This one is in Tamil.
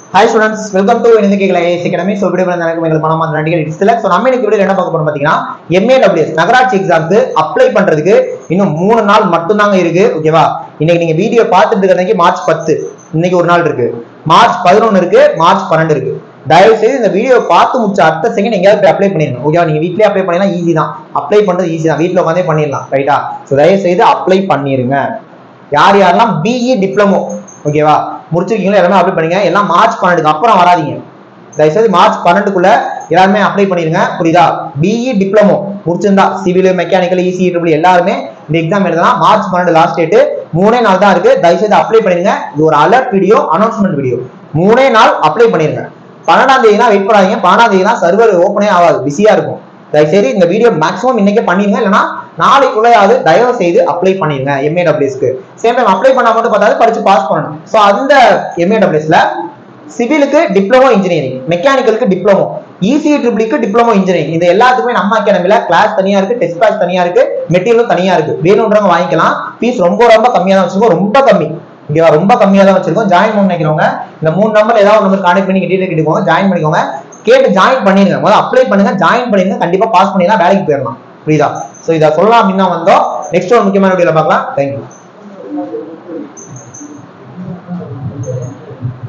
ஹாய் ஸ்டூடெண்ட்ஸ் வெல்கம் டு இந்த கேட்கல ஏஎஸ் அகாடமி ஸோ வீடியோ எனக்கு எங்களுக்கு பணமா நடிகர் இட்ஸ்ல ஸோ நம்ம இன்னைக்கு வீடியோ என்ன பார்க்க போறோம் பார்த்தீங்கன்னா எம்ஏடபிள்யூஎஸ் நகராட்சி எக்ஸாம்க்கு அப்ளை பண்றதுக்கு இன்னும் மூணு நாள் மட்டும்தாங்க இருக்கு ஓகேவா இன்னைக்கு நீங்க வீடியோ பார்த்துட்டு இருக்கிறதுக்கு மார்ச் பத்து இன்னைக்கு ஒரு நாள் இருக்கு மார்ச் பதினொன்று இருக்கு மார்ச் பன்னெண்டு இருக்கு தயவு செய்து இந்த வீடியோ பார்த்து முடிச்ச அடுத்த செகண்ட் எங்கேயாவது போய் அப்ளை பண்ணிடணும் ஓகேவா நீங்க வீட்லயே அப்ளை பண்ணிடலாம் ஈஸி தான் அப்ளை பண்றது ஈஸி தான் வீட்டில் உட்காந்தே பண்ணிடலாம் ரைட்டா ஸோ தயவு செய்து அப்ளை பண்ணிருங்க யார் யாரெல்லாம் பிஇ டிப்ளமோ ஓகேவா முடிச்சிருக்கீங்களோ எல்லாமே அப்ளை பண்ணுங்க எல்லாம் மார்ச் பன்னெண்டுக்கு அப்புறம் வராதீங்க தயவுசெய்து மார்ச் பன்னெண்டுக்குள்ள எல்லாருமே அப்ளை பண்ணிருங்க புரியுதா பிஇ டிப்ளமோ முடிச்சிருந்தா சிவில் மெக்கானிக்கல் இசி ட்ரிபிள் எல்லாருமே இந்த எக்ஸாம் எழுதலாம் மார்ச் பன்னெண்டு லாஸ்ட் டேட்டு மூணே நாள் தான் இருக்கு தயவுசெய்து அப்ளை பண்ணிருங்க இது ஒரு அலர்ட் வீடியோ அனௌன்ஸ்மெண்ட் வீடியோ மூணே நாள் அப்ளை பண்ணிருங்க பன்னெண்டாம் தேதிலாம் வெயிட் பண்ணாதீங்க பன்னெண்டாம் தேதிலாம் சர்வர் ஓப்பனே ஆகாது பிஸியா இருக்கும் தயவுசெய்து இந்த வீடியோ மேக்ஸிமம் இன்னைக்கே பண்ணிருங்க இல்லைன்னா நாளைக்குள்ளையாவது தயவு செய்து அப்ளை பண்ணிருங்க எம்ஏடபிள்யூஸ்க்கு சேம் டைம் அப்ளை பண்ணா மட்டும் பார்த்தாது படிச்சு பாஸ் பண்ணணும் ஸோ அந்த எம்ஏடபிள்யூஸ்ல சிவிலுக்கு டிப்ளமோ இன்ஜினியரிங் மெக்கானிக்கலுக்கு டிப்ளமோ இசி ட்ரிபிளுக்கு டிப்ளமோ இன்ஜினியரிங் இது எல்லாத்துக்குமே நம்ம அகாடமில கிளாஸ் தனியா இருக்கு டெஸ்ட் பேட்ச் தனியா இருக்கு மெட்டீரியலும் தனியா இருக்கு வேணுன்றவங்க வாங்கிக்கலாம் ஃபீஸ் ரொம்ப ரொம்ப கம்மியா தான் வச்சிருக்கோம் ரொம்ப கம்மி ஓகேவா ரொம்ப கம்மியா தான் வச்சிருக்கோம் ஜாயின் பண்ண நினைக்கிறவங்க இந்த மூணு நம்பர் ஏதாவது நம்பர் கான்டெக்ட் பண்ணி டீட்டெயில் கேட்டுக்கோங்க ஜாயின் பண்ணிக்கோங்க கேட்டு ஜாயின் பண்ணிருங்க முதல்ல அப்ளை பண்ணுங்க ஜாயின் பண்ணிருங்க கண்டிப்பா பாஸ் பண்ணிடலாம் வேலைக்கு போயிடலாம் புரியுதா ஸோ இதை சொல்லலாம் அப்படின்னா வந்தோம் நெக்ஸ்ட் ஒரு முக்கியமான வீடியோல பார்க்கலாம் தேங்க்யூ